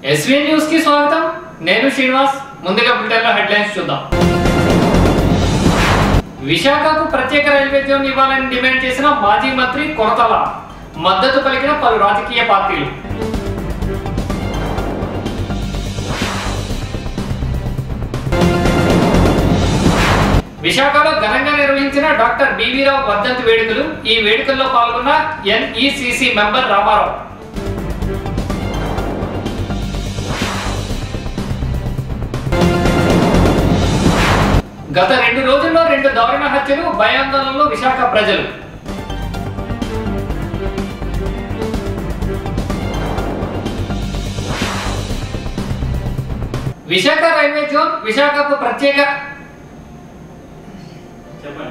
SV news కి స్వాగతం నేను శ్రీనివాస్ ముందుగా బులెటిన్లో హెడ్లైన్స్ చూద్దాం విశాఖకు ప్రత్యేక రైల్వే జోన్ ఇవ్వాలని డిమాండ్ చేసిన మాజీ మంత్రి కొనతల మద్దతు పలికిన పలు రాజకీయ పార్టీలు విశాఖలో ఘనంగా నిర్వహించిన డాక్టర్ బివిరావు వర్ధంతి వేడుకలు ఈ వేడుకల్లో పాల్గొన్న ఎన్ఈసిసి మెంబర్ రామారావు గత రెండు రోజుల్లో రెండు దారుణ హత్యలు భయాందోళనలో విశాఖ ప్రజలు విశాఖ రైల్వే జోన్ విశాఖకు ప్రత్యేక చెప్పండి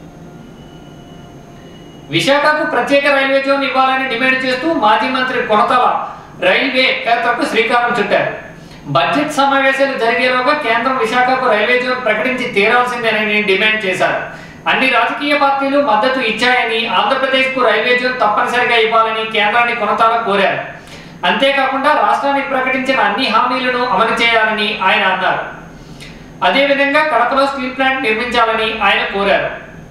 విశాఖకు ప్రత్యేక రైల్వే జోన్ ఇవ్వాలని డిమాండ్ చేస్తూ మాజీ మంత్రి కొనతల రైల్వే యాత్రకు శ్రీకారం చుట్టారు బడ్జెట్ సమావేశాలు జరిగేలోగా కేంద్రం విశాఖకు రైల్వే జోన్ ప్రకటించి తీరాల్సిందేనని డిమాండ్ చేశారు అన్ని రాజకీయ పార్టీలు మద్దతు ఇచ్చాయని ఆంధ్రప్రదేశ్కు రైల్వే జోన్ తప్పనిసరిగా ఇవ్వాలని కేంద్రాన్ని కొనతాల కోరారు అంతేకాకుండా రాష్ట్రానికి ప్రకటించిన అన్ని హామీలను అమలు చేయాలని ఆయన అన్నారు అదేవిధంగా కడపలో స్టీల్ ప్లాంట్ నిర్మించాలని ఆయన కోరారు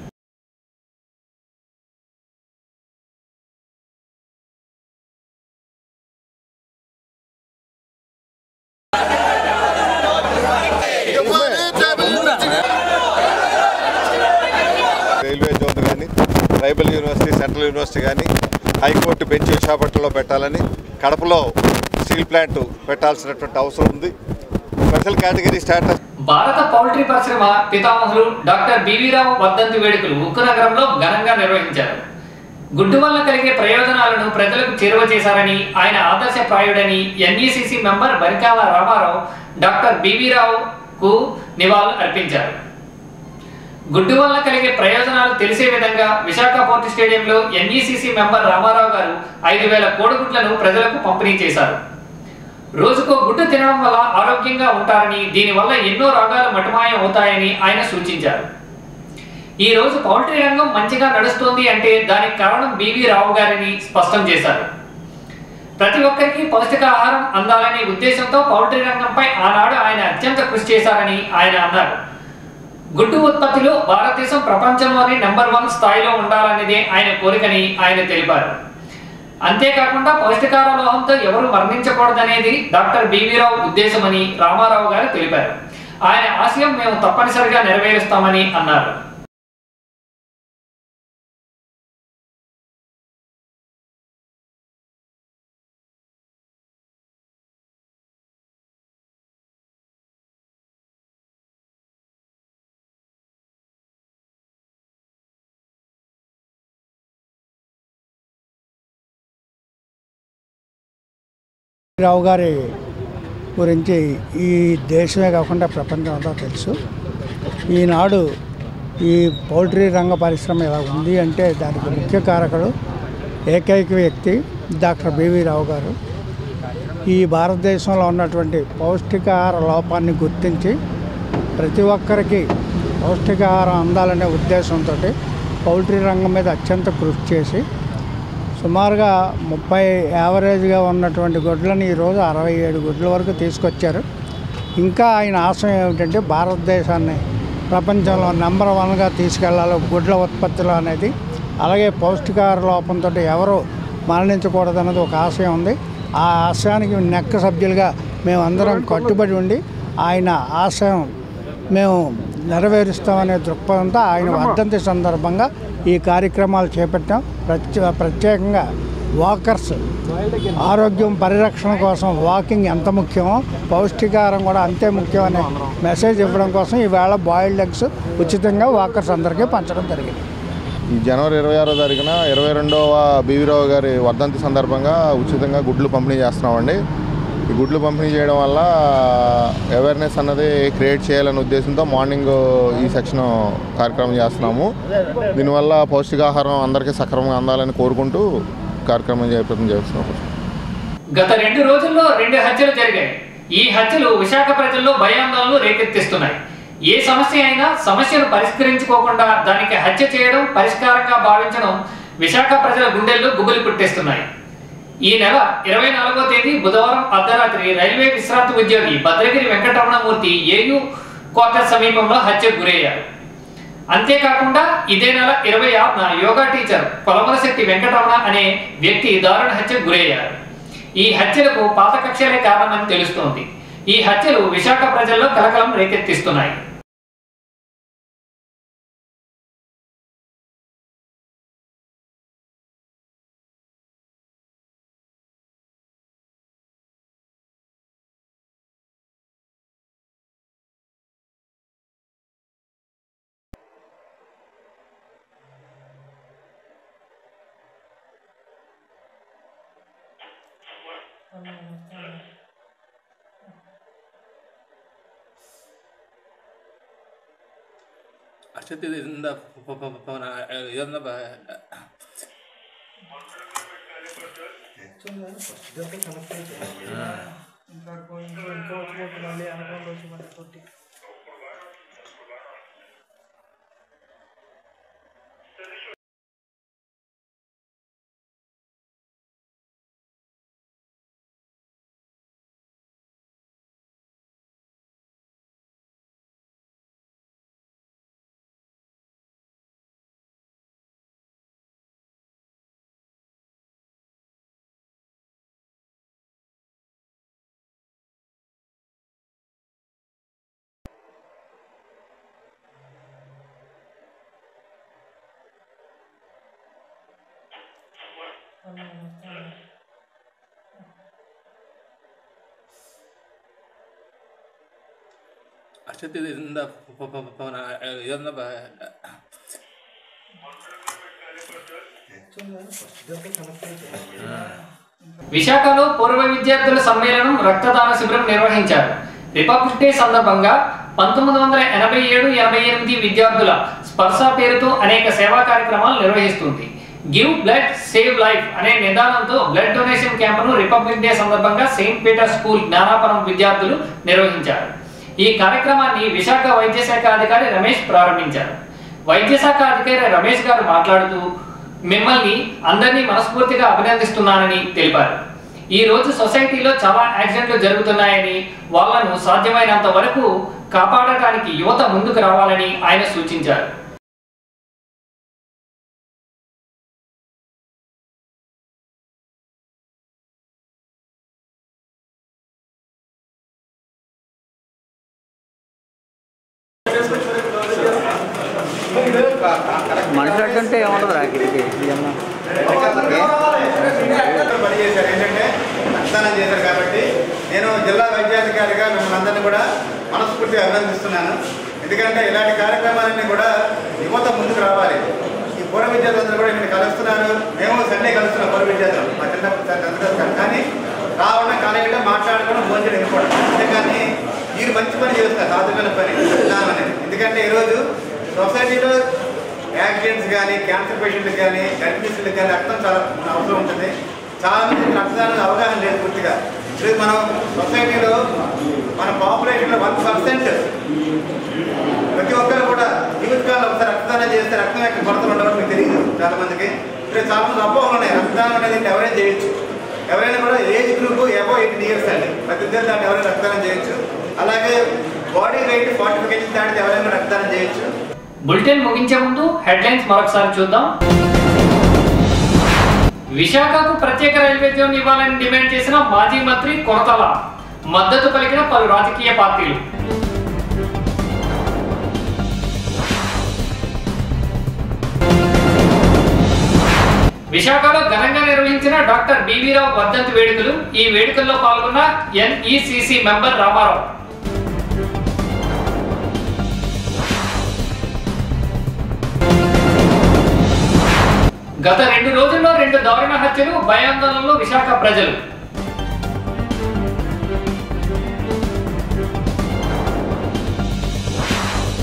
రైల్వే జోన్ కానీ ట్రైబల్ యూనివర్సిటీ సెంట్రల్ యూనివర్సిటీ కానీ హైకోర్టు బెంచ్ విశాఖపట్నంలో పెట్టాలని కడపలో స్టీల్ ప్లాంట్ పెట్టాల్సినటువంటి అవసరం ఉంది స్పెషల్ కేటగిరీ స్టాటస్ భారత పౌల్ట్రీ పరిశ్రమ పితామహులు డాక్టర్ బివిరావు వర్ధంతి వేడుకలు ఉక్కు నగరంలో ఘనంగా నిర్వహించారు గుడ్డు వల్ల కలిగే ప్రయోజనాలను ప్రజలకు చేరువ చేశారని ఆయన ఆదర్శప్రాయుడని NECC member Barikala Ramarao doctor బివిరావుకు నివాళులు అర్పించారు గుడ్డు వల్ల కలిగే ప్రయోజనాలు తెలిసే విధంగా విశాఖ పోర్టు స్టేడియంలో ఎన్ఈసిసి మెంబర్ రామారావు గారు ఐదు వేల కోడిగుడ్లను ప్రజలకు పంపిణీ చేశారు రోజుకో గుడ్డు తినడం వల్ల ఆరోగ్యంగా ఉంటారని దీనివల్ల ఎన్నో రోగాలు మటుమాయం అవుతాయని ఆయన సూచించారు ఈ రోజు పౌల్ట్రీ రంగం మంచిగా నడుస్తోంది అంటే దానికి కారణం బివి రావు గారిని స్పష్టం చేశారు ప్రతి ఒక్కరికి పౌష్టికాహారం అందాలనే ఉద్దేశంతో పౌల్ట్రీ రంగంపై ఆనాడు ఆయన అత్యంత కృషి చేశారని ఆయన అన్నారు గుడ్డు ఉత్పత్తిలో భారతదేశం ప్రపంచంలోనే నెంబర్ వన్ స్థాయిలో ఉండాలనేదే ఆయన కోరికని ఆయన తెలిపారు అంతేకాకుండా పౌష్టికార లోహంతో ఎవరు మరణించకూడదనేది డాక్టర్ బివిరావు ఉద్దేశమని రామారావు గారు తెలిపారు ఆయన ఆశయం మేము తప్పనిసరిగా నెరవేరుస్తామని అన్నారు రావు గారి గురించి ఈ దేశమే కాకుండా ప్రపంచం అంతా తెలుసు ఈనాడు ఈ పౌల్ట్రీ రంగ పరిశ్రమ ఇలా ఉంది అంటే దానికి ముఖ్య కారకుడు ఏకైక వ్యక్తి డాక్టర్ బివి రావు గారు ఈ భారతదేశంలో ఉన్నటువంటి పౌష్టికాహార లోపాన్ని గుర్తించి ప్రతి ఒక్కరికి పౌష్టికాహారం అందాలనే ఉద్దేశంతో పౌల్ట్రీ రంగం మీద అత్యంత కృషి చేసి సుమారుగా ముప్పై యావరేజ్గా ఉన్నటువంటి గుడ్లను ఈరోజు అరవై ఏడు గుడ్ల వరకు తీసుకొచ్చారు ఇంకా ఆయన ఆశయం ఏమిటంటే భారతదేశాన్ని ప్రపంచంలో నెంబర్ వన్గా తీసుకెళ్లాలి గుడ్ల ఉత్పత్తిలో అనేది అలాగే పౌష్టికాహార లోపంతో ఎవరు మరణించకూడదన్నది ఒక ఆశయం ఉంది ఆ ఆశయానికి నెక్క సభ్యులుగా మేమందరం కట్టుబడి ఉండి ఆయన ఆశయం మేము నెరవేరుస్తామనే దృక్పథంతో ఆయన వర్ధంతి సందర్భంగా ఈ కార్యక్రమాలు చేపట్టాం ప్రత్యే ప్రత్యేకంగా వాకర్స్ ఆరోగ్యం పరిరక్షణ కోసం వాకింగ్ ఎంత ముఖ్యమో పౌష్టికాహారం కూడా అంతే ముఖ్యమనే మెసేజ్ ఇవ్వడం కోసం ఈవేళ బాయిల్డ్ ఎగ్స్ ఉచితంగా వాకర్స్ అందరికీ పంచడం జరిగింది ఈ జనవరి ఇరవై ఆరో తారీఖున ఇరవై రెండవ బీవీరావు గారి వర్ధంతి సందర్భంగా ఉచితంగా గుడ్లు పంపిణీ చేస్తున్నామండి ఈ గుడ్లు పంపిణీ చేయడం వల్ల అవేర్నెస్ అన్నది క్రియేట్ చేయాలనే ఉద్దేశంతో మార్నింగ్ ఈ సెక్షన్ కార్యక్రమం చేస్తున్నాము దీనివల్ల పౌష్టికాహారం అందరికీ సక్రమంగా అందాలని కోరుకుంటూ కార్యక్రమం చేపట్టడం చేస్తున్నాము గత రెండు రోజుల్లో రెండు హత్యలు జరిగాయి ఈ హత్యలు విశాఖ ప్రజల్లో భయాందోళనలు రేకెత్తిస్తున్నాయి ఏ సమస్య అయినా సమస్యను పరిష్కరించుకోకుండా దానికి హత్య చేయడం పరిష్కారంగా భావించడం విశాఖ ప్రజల గుండెల్లో గుబులు పుట్టిస్తున్నాయి ఈ నెల ఇరవై నాలుగో తేదీ బుధవారం అర్ధరాత్రి రైల్వే విశ్రాంతి ఉద్యోగి భద్రగిరి వెంకటరమణమూర్తి ఏయూ క్వార్టర్ సమీపంలో హత్యకు గురయ్యారు అంతేకాకుండా ఇదే నెల ఇరవై ఆరున యోగా టీచర్ పొలమలశెట్టి వెంకటరమణ అనే వ్యక్తి దారుణ హత్యకు గురయ్యారు ఈ హత్యలకు పాత కక్షలే కారణమని తెలుస్తోంది ఈ హత్యలు విశాఖ ప్రజల్లో కలకలం రేకెత్తిస్తున్నాయి ಅಷ್ಟೊತ್ತಿ ಇದರಿಂದ ಇದನ್ನ ಅಷ್ಟೊತ್ತಿ ಇದರಿಂದ ಇದನ್ನ విశాఖలో పూర్వ విద్యార్థుల సమ్మేళనం రక్తదాన శిబిరం నిర్వహించారు రిపబ్లిక్ డే సందర్భంగా పంతొమ్మిది వందల ఎనభై ఏడు ఎనభై ఎనిమిది విద్యార్థుల స్పర్శ పేరుతో అనేక సేవా కార్యక్రమాలు నిర్వహిస్తుంది గివ్ బ్లడ్ సేవ్ లైఫ్ అనే నిదానంతో బ్లడ్ డొనేషన్ క్యాంపును రిపబ్లిక్ డే సందర్భంగా సెయింట్ పీటర్ స్కూల్ జ్ఞానాపురం విద్యార్థులు నిర్వహించారు ఈ కార్యక్రమాన్ని విశాఖ వైద్య శాఖ అధికారి రమేష్ ప్రారంభించారు వైద్య శాఖ అధికారి రమేష్ గారు మాట్లాడుతూ మిమ్మల్ని అందరినీ మనస్ఫూర్తిగా అభినందిస్తున్నానని తెలిపారు ఈ రోజు సొసైటీలో చాలా యాక్సిడెంట్లు జరుగుతున్నాయని వాళ్ళను సాధ్యమైనంత వరకు కాపాడటానికి యువత ముందుకు రావాలని ఆయన సూచించారు మనిషి అంటే ఏముండదు రాకిడికి పనిచేశారు ఏంటంటే రక్తదానం చేశారు కాబట్టి నేను జిల్లా వైద్యాధికారిగా మిమ్మల్ని అందరినీ కూడా మనస్ఫూర్తిగా అభినందిస్తున్నాను ఎందుకంటే ఇలాంటి కార్యక్రమాలన్నీ కూడా యువత ముందుకు రావాలి ఈ పూర్వ విద్యార్థులందరూ కూడా ఇక్కడ కలుస్తున్నారు మేము సండే కలుస్తున్నాం పూర్వ విద్యార్థులు మా చిన్నప్పుడు సార్ కలుస్తారు కానీ రావడం కాలేజీలో మాట్లాడుకోవడం భోజనం వెళ్ళిపోవడం అంతేకాని మీరు మంచి పని చేస్తున్నారు సాధుమైన పని రక్తదానం అనేది ఎందుకంటే ఈరోజు సొసైటీలో యాక్సిడెంట్స్ కానీ క్యాన్సర్ పేషెంట్లకు కానీ గర్భిణీలకు కానీ రక్తం చాలా అవసరం ఉంటుంది చాలా మందికి రక్తదానం అవగాహన లేదు పూర్తిగా ఇప్పుడు మనం సొసైటీలో మన పాపులేషన్లో వన్ పర్సెంట్ ప్రతి ఒక్కరు కూడా జీవితకాలంలో ఒకసారి రక్తదానం చేస్తే రక్తం యొక్క కొరతలు ఉండవని మీకు తెలియదు చాలా మందికి ఇప్పుడు చాలా మంది అపోహలు ఉన్నాయి రక్తదానం అనేది ఎవరైనా చేయొచ్చు ఎవరైనా కూడా age group above eighteen years అండి ప్రతి ఇద్దరు దాన్ని ఎవరైనా రక్తదానం చేయొచ్చు అలాగే body weight forty five kgs దాటితే ఎవరైనా రక్తదానం చేయొచ్చు బులెటిన్ ముగించే ముందు హెడ్లైన్స్ మరొకసారి చూద్దాం విశాఖకు ప్రత్యేక రైల్వే జోన్ ఇవ్వాలని డిమాండ్ చేసిన మాజీ మంత్రి కొనతల మద్దతు పలికిన పలు రాజకీయ పార్టీలు విశాఖలో ఘనంగా నిర్వహించిన డాక్టర్ బివిరావు వర్ధంతి వేడుకలు ఈ వేడుకల్లో పాల్గొన్న ఎన్ఈసిసి మెంబర్ రామారావు గత రెండు రోజుల్లో రెండు దారుణ హత్యలు భయాందోళనలో విశాఖ ప్రజలు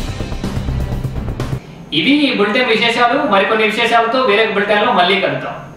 ఇవి ఈ బులెటిన్ విశేషాలు మరికొన్ని విశేషాలతో వేరే బులెటిన్లో మళ్ళీ కలుద్దాం